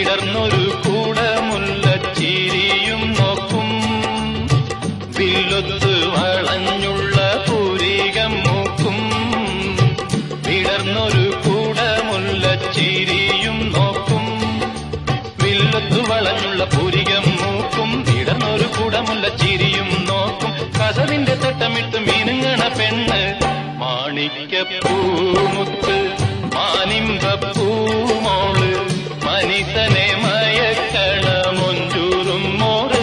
വിടർന്നൊരു കൂടമുല്ല ചിരിയും നോക്കും വില്ലൊത്ത് വളഞ്ഞുള്ള പൂരികം മൂക്കും വിടർന്നൊരു കൂടമുല്ല ചിരിയും നോക്കും വില്ലൊത്ത് വളഞ്ഞുള്ള പൂരികം മൂക്കും വിടർന്നൊരു കൂടമുല്ല ചിരിയും നോക്കും കസവിന്റെ തട്ടമിട്ട് മീനുങ്ങണ പെണ്ണ് മാണിക്യപ്പൂമുത്ത് മാനിമ്പപ്പൂമോള് മനിതനെ മയക്കണ മൊഞ്ചൂറും മോറ്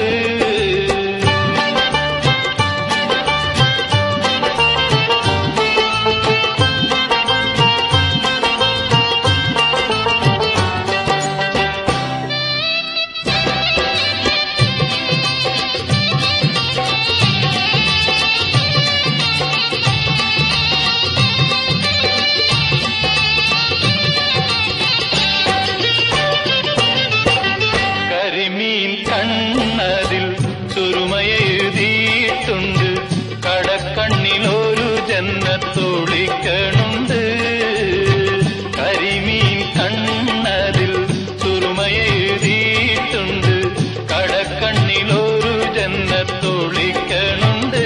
കരിമീൻ കണ്ണതിൽ സുറുമയെഴുതിയിട്ടുണ്ട് കടക്കണ്ണിലൊരു ജന്നത്തൊളിക്കണുണ്ട് കരിമീൻ കണ്ണതിൽ സുറുമയെഴുതിയിട്ടുണ്ട് കടക്കണ്ണിലൊരു ജന്നത്തൊളിക്കണുണ്ട്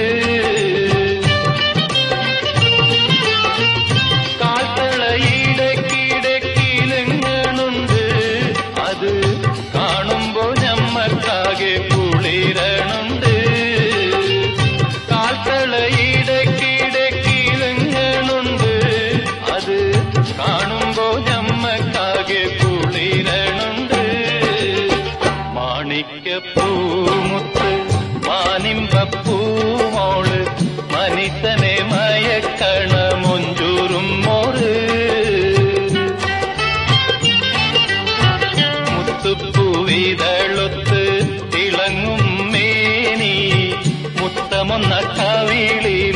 കാൽത്തളയിടക്കിടക്കിലെങ്ങണുണ്ട് അത് കാണുമ്പോ ഞമ്മക്കാകെ കുളിരണുണ്ട് കാൽത്തളയിടക്കിടക്കിലെങ്ങണുണ്ട് അത് കാണുമ്പോ ഞമ്മക്കാകെ കുളിരണുണ്ട് മാണിക്യപ്പൂമുത്ത് മാനിമ്പപ്പൂമോള് മനിതനെ മയക്കണ മൊഞ്ചൂറും മോറ് മുത്തുപ്പൂവിതളൊത്ത് തിളങ്ങും മേനി മുത്തമൊന്ന കവിളി